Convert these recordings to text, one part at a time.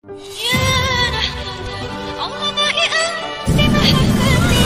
يا لحظة عمرنا أنت محبتي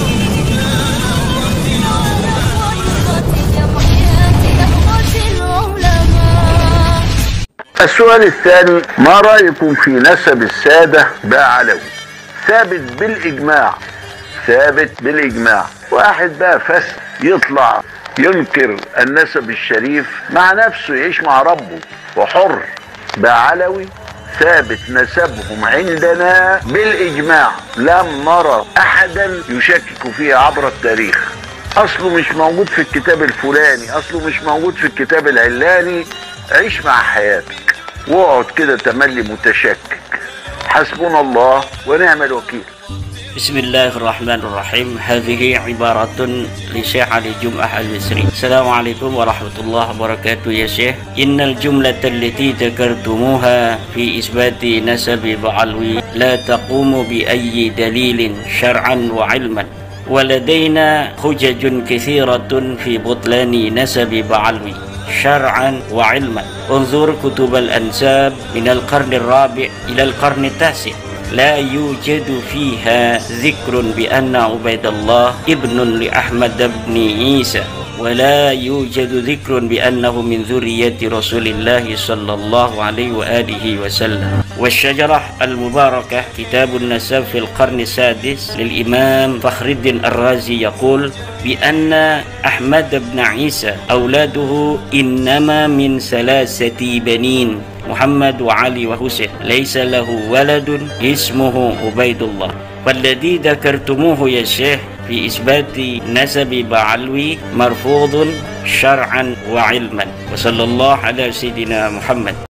يا محياتي نهضة العلماء السؤال الثاني ما رأيكم في نسب السادة بعلوي ثابت بالإجماع ثابت بالإجماع واحد بقى فس يطلع ينكر النسب الشريف مع نفسه يعيش مع ربه وحر بعلوي ثابت نسبهم عندنا بالإجماع لم نرى أحدا يشكك فيه عبر التاريخ أصله مش موجود في الكتاب الفلاني أصله مش موجود في الكتاب العلاني عيش مع حياتك واقعد كده تملي متشكك حسبنا الله ونعم الوكيل بسم الله الرحمن الرحيم هذه عبارة لشيخ علي جمعة المصري السلام عليكم ورحمة الله وبركاته يا شيخ إن الجملة التي ذكرتموها في إثبات نسب بعلوي لا تقوم بأي دليل شرعا وعلما ولدينا حجج كثيرة في بطلان نسب بعلوي شرعا وعلما انظر كتب الأنساب من القرن الرابع إلى القرن التاسع لا يوجد فيها ذكر بأن عبيد الله ابن لأحمد بن عيسى ولا يوجد ذكر بأنه من ذرية رسول الله صلى الله عليه وآله وسلم والشجرة المباركة كتاب النسب في القرن السادس للإمام فخر الدين الرازي يقول بأن أحمد بن عيسى أولاده إنما من ثلاثة بنين محمد وعلي وحسين ليس له ولد اسمه عبيد الله والذي ذكرتموه يا شيخ في إثبات نسب بعلوي مرفوض شرعا وعلما وصلى الله على سيدنا محمد